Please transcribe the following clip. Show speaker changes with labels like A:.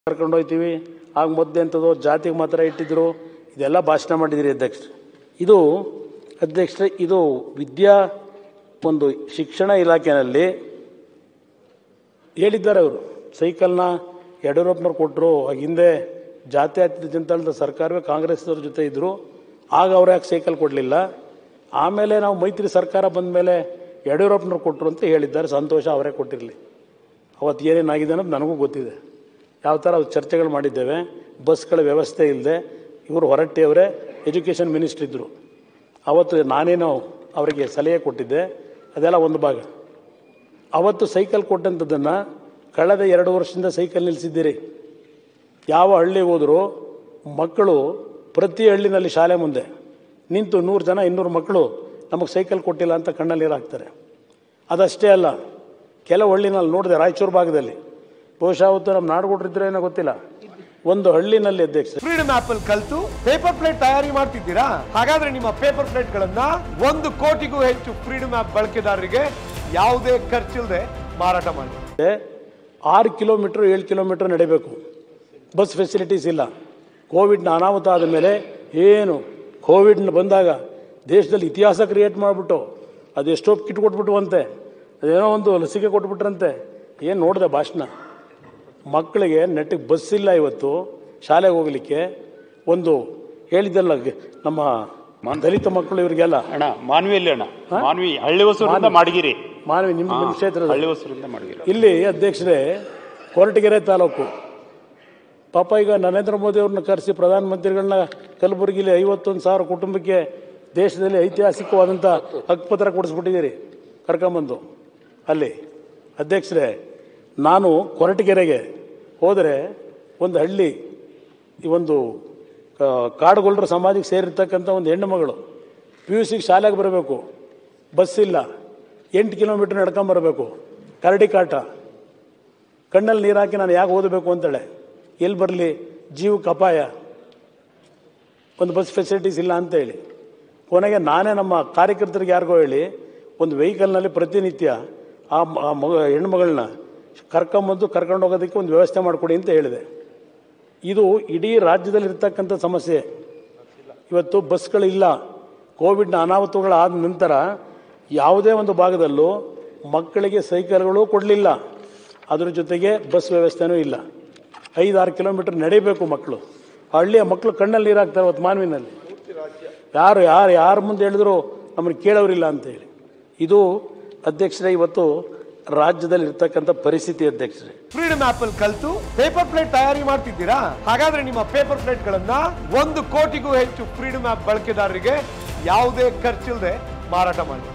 A: ಕರ್ಕೊಂಡು ಹೋಗ್ತೀವಿ ಆಗ ಮದ್ದೆ ಅಂತದೋ ಜಾತಿಗೆ ಮಾತ್ರ ಇಟ್ಟಿದ್ರು ಇದೆಲ್ಲ ಭಾಷಣ ಮಾಡಿದಿರಿ ಅಧ್ಯಕ್ಷ ಇದು ಅಧ್ಯಕ್ಷರೇ ಇದು ವಿದ್ಯಾ ಒಂದು ಶಿಕ್ಷಣ ಇಲಾಖೆಯಲ್ಲಿ ಹೇಳಿದ್ದಾರೆ ಅವರು ಸೈಕಲ್ನ ಯಡಿಯೂರಪ್ಪನವ್ರು ಕೊಟ್ಟರು ಹಿಂದೆ ಜಾತ್ಯತೀತ ಜನತಾದಳದ ಸರ್ಕಾರವೇ ಕಾಂಗ್ರೆಸ್ನವ್ರ ಜೊತೆ ಇದ್ದರು ಆಗ ಅವ್ರು ಯಾಕೆ ಸೈಕಲ್ ಕೊಡಲಿಲ್ಲ ಆಮೇಲೆ ನಾವು ಮೈತ್ರಿ ಸರ್ಕಾರ ಬಂದ ಮೇಲೆ ಯಡಿಯೂರಪ್ಪನವ್ರು ಕೊಟ್ಟರು ಅಂತ ಹೇಳಿದ್ದಾರೆ ಸಂತೋಷ ಅವರೇ ಕೊಟ್ಟಿರಲಿ ಅವತ್ತು ಏನೇನಾಗಿದೆ ಅನ್ನೋದು ನನಗೂ ಗೊತ್ತಿದೆ ಯಾವ ಥರ ಚರ್ಚೆಗಳು ಮಾಡಿದ್ದೇವೆ ಬಸ್ಗಳ ವ್ಯವಸ್ಥೆ ಇಲ್ಲದೆ ಇವರು ಹೊರಟ್ಟಿಯವರೇ ಎಜುಕೇಷನ್ ಮಿನಿಸ್ಟ್ರ್ ಇದ್ದರು ಅವತ್ತು ನಾನೇನೋ ಅವರಿಗೆ ಸಲಹೆ ಕೊಟ್ಟಿದ್ದೆ ಅದೆಲ್ಲ ಒಂದು ಭಾಗ ಅವತ್ತು ಸೈಕಲ್ ಕೊಟ್ಟಂಥದ್ದನ್ನು ಕಳೆದ ಎರಡು ವರ್ಷದಿಂದ ಸೈಕಲ್ ನಿಲ್ಲಿಸಿದ್ದೀರಿ ಯಾವ ಹಳ್ಳಿಗೆ ಹೋದರೂ ಮಕ್ಕಳು ಪ್ರತಿ ಹಳ್ಳಿನಲ್ಲಿ ಶಾಲೆ ಮುಂದೆ ನಿಂತು ನೂರು ಜನ ಇನ್ನೂರು ಮಕ್ಕಳು ನಮಗೆ ಸೈಕಲ್ ಕೊಟ್ಟಿಲ್ಲ ಅಂತ ಕಣ್ಣಲ್ಲಿ ನೀರು ಹಾಕ್ತಾರೆ ಅದಷ್ಟೇ ಅಲ್ಲ ಕೆಲವು ಹಳ್ಳಿನಲ್ಲಿ ನೋಡಿದೆ ರಾಯಚೂರು ಭಾಗದಲ್ಲಿ ಬಹುಶಃ ಅವತ್ತು ನಮ್ಮ ನಾಡುಗುಡ್ರಿದ್ರೆ ಏನೋ ಗೊತ್ತಿಲ್ಲ ಒಂದು ಹಳ್ಳಿನಲ್ಲಿ ಅಧ್ಯಕ್ಷ
B: ಫ್ರೀಡಮ್ ಆಪ್ ಅಲ್ಲಿ ಕಲ್ತು ಪೇಪರ್ ಪ್ಲೇಟ್ ತಯಾರಿ ಮಾಡ್ತಿದ್ದೀರಾ ಹಾಗಾದ್ರೆ ನಿಮ್ಮ ಪೇಪರ್ ಪ್ಲೇಟ್ ಗಳನ್ನ ಒಂದು ಕೋಟಿಗೂ ಹೆಚ್ಚು ಫ್ರೀಡಮ್ ಆಪ್ ಬಳಕೆದಾರರಿಗೆ ಯಾವುದೇ ಖರ್ಚಿಲ್ಲದೆ ಮಾರಾಟ ಮಾಡಿ
A: ಆರು ಕಿಲೋಮೀಟ್ರ್ ಏಳು ಕಿಲೋಮೀಟ್ರ್ ನಡಿಬೇಕು ಬಸ್ ಫೆಸಿಲಿಟೀಸ್ ಇಲ್ಲ ಕೋವಿಡ್ನ ಅನಾಹುತ ಆದ ಮೇಲೆ ಏನು ಕೋವಿಡ್ನ ಬಂದಾಗ ದೇಶದಲ್ಲಿ ಇತಿಹಾಸ ಕ್ರಿಯೇಟ್ ಮಾಡಿಬಿಟ್ಟು ಅದೆಷ್ಟೋ ಕಿಟ್ ಕೊಟ್ಬಿಟ್ಟುವಂತೆ ಅದೇನೋ ಒಂದು ಲಸಿಕೆ ಕೊಟ್ಬಿಟ್ರಂತೆ ಏನು ನೋಡಿದೆ ಭಾಷಣ ಮಕ್ಕಳಿಗೆ ನೆಟ್ಟಿಗೆ ಬಸ್ ಇಲ್ಲ ಇವತ್ತು ಶಾಲೆಗೆ ಹೋಗಲಿಕ್ಕೆ ಒಂದು ಹೇಳಿದ್ದಲ್ಲ ಗ- ನಮ್ಮ ದಲಿತ ಮಕ್ಕಳು ಇವರಿಗೆಲ್ಲ
C: ಅಣ್ಣ ಮಾನ್ವಿಯಲ್ಲಿ ಅಣ್ಣ ಮಾನ್ವಿ ಹಳ್ಳಿ ಹೊಸೂರಿಂದ ಮಾಡಿಗಿರಿ
A: ಮಾನವಿ ನಿಮ್ಮ ನಿಮ್ಮ ಕ್ಷೇತ್ರದ
C: ಹಳ್ಳಿ ಹೊಸೂರಿಂದ ಮಾಡಿಗಿರಿ
A: ಇಲ್ಲಿ ಅಧ್ಯಕ್ಷರೇ ಕೊರಟಗೆರೆ ತಾಲೂಕು ಪಾಪ ಈಗ ನರೇಂದ್ರ ಮೋದಿ ಅವ್ರನ್ನ ಕರೆಸಿ ಪ್ರಧಾನಮಂತ್ರಿಗಳನ್ನ ಕಲಬುರಗಿಲಿ ಐವತ್ತೊಂದು ಸಾವಿರ ಕುಟುಂಬಕ್ಕೆ ದೇಶದಲ್ಲಿ ಐತಿಹಾಸಿಕವಾದಂಥ ಹಕ್ಕುಪತ್ರ ಕೊಡಿಸ್ಬಿಟ್ಟಿದ್ದೀರಿ ಕರ್ಕೊಂಬಂದು ಅಲ್ಲಿ ಅಧ್ಯಕ್ಷರೇ ನಾನು ಕೊರಟಗೆರೆಗೆ ಹೋದರೆ ಒಂದು ಹಳ್ಳಿ ಈ ಒಂದು ಆ, ಕಾಡುಗೊಲ್ಲರ ಸಮಾಜಕ್ಕೆ ಸೇರಿರ್ತಕ್ಕಂಥ ಒಂದು ಹೆಣ್ಣು ಮಗಳು ಪಿ ಯು ಸಿಗೆ ಶಾಲೆಗೆ ಬರಬೇಕು ಬಸ್ ಇಲ್ಲ ಎಂಟು ಕಿಲೋಮೀಟ್ರ್ ನಡ್ಕೊಂಬರ್ಬೇಕು ಕರಡಿ ಕಾಟ ಕಣ್ಣಲ್ಲಿ ನೀರು ಹಾಕಿ ನಾನು ಯಾಕೆ ಓದಬೇಕು ಅಂತೇಳೆ ಎಲ್ಲಿ ಬರಲಿ ಜೀವಕ್ಕೆ ಅಪಾಯ ಒಂದು ಬಸ್ ಫೆಸಿಲಿಟೀಸ್ ಇಲ್ಲ ಅಂತ ಹೇಳಿ ಕೊನೆಗೆ ನಾನೇ ನಮ್ಮ ಕಾರ್ಯಕರ್ತರಿಗೆ ಯಾರಿಗೋ ಹೇಳಿ ಒಂದು ವೆಹಿಕಲ್ನಲ್ಲಿ ಪ್ರತಿನಿತ್ಯ ಆ ಮ- ಆ ಮಗ ಹೆಣ್ಮಗಳನ್ನ ಕರ್ಕೊಂಬಂದು ಕರ್ಕೊಂಡು ಹೋಗೋದಕ್ಕೆ ಒಂದು ವ್ಯವಸ್ಥೆ ಮಾಡಿಕೊಡಿ ಅಂತ ಹೇಳಿದೆ ಇದು ಇಡೀ ರಾಜ್ಯದಲ್ಲಿ ಇರ್ತಕ್ಕಂಥ ಸಮಸ್ಯೆ ಇವತ್ತು ಬಸ್ಗಳಿಲ್ಲ ಕೋವಿಡ್ನ ಅನಾಹುತಗಳಾದ ನಂತರ ಯಾವುದೇ ಒಂದು ಭಾಗದಲ್ಲೂ ಮಕ್ಕಳಿಗೆ ಸೈಕಲ್ಗಳು ಕೊಡಲಿಲ್ಲ ಅದ್ರ ಜೊತೆಗೆ ಬಸ್ ವ್ಯವಸ್ಥೆನೂ ಇಲ್ಲ ಐದಾರು ಕಿಲೋಮೀಟರ್ ನಡಿಬೇಕು ಮಕ್ಕಳು ಹಳ್ಳಿಯ ಮಕ್ಕಳು ಕಣ್ಣಲ್ಲಿ ನೀರು ಹಾಕ್ತಾರೆ ಅವತ್ತು ಮಾನವಿನಲ್ಲಿ ಯಾರು ಯಾರು ಯಾರ ಮುಂದೆ ಹೇಳಿದ್ರು ನಮ್ಮನ್ನು ಕೇಳೋರಿಲ್ಲ ಅಂತೇಳಿ ಇದು ಅಧ್ಯಕ್ಷರೇ ಇವತ್ತು ರಾಜ್ಯದಲ್ಲಿ ಇರ್ತಕ್ಕಂಥ ಪರಿಸ್ಥಿತಿ ಅಧ್ಯಕ್ಷರೇ
B: ಫ್ರೀಡಮ್ ಆಪ್ ಅಲ್ಲಿ ಕಲ್ತು ಪೇಪರ್ ಪ್ಲೇಟ್ ತಯಾರಿ ಮಾಡ್ತಿದ್ದೀರಾ ಹಾಗಾದ್ರೆ ನಿಮ್ಮ ಪೇಪರ್ ಪ್ಲೇಟ್ ಗಳನ್ನ ಒಂದು ಕೋಟಿಗೂ ಹೆಚ್ಚು ಫ್ರೀಡಮ್ ಆಪ್ ಬಳಕೆದಾರರಿಗೆ ಯಾವುದೇ ಖರ್ಚಿಲ್ಲದೆ ಮಾರಾಟ ಮಾಡಿ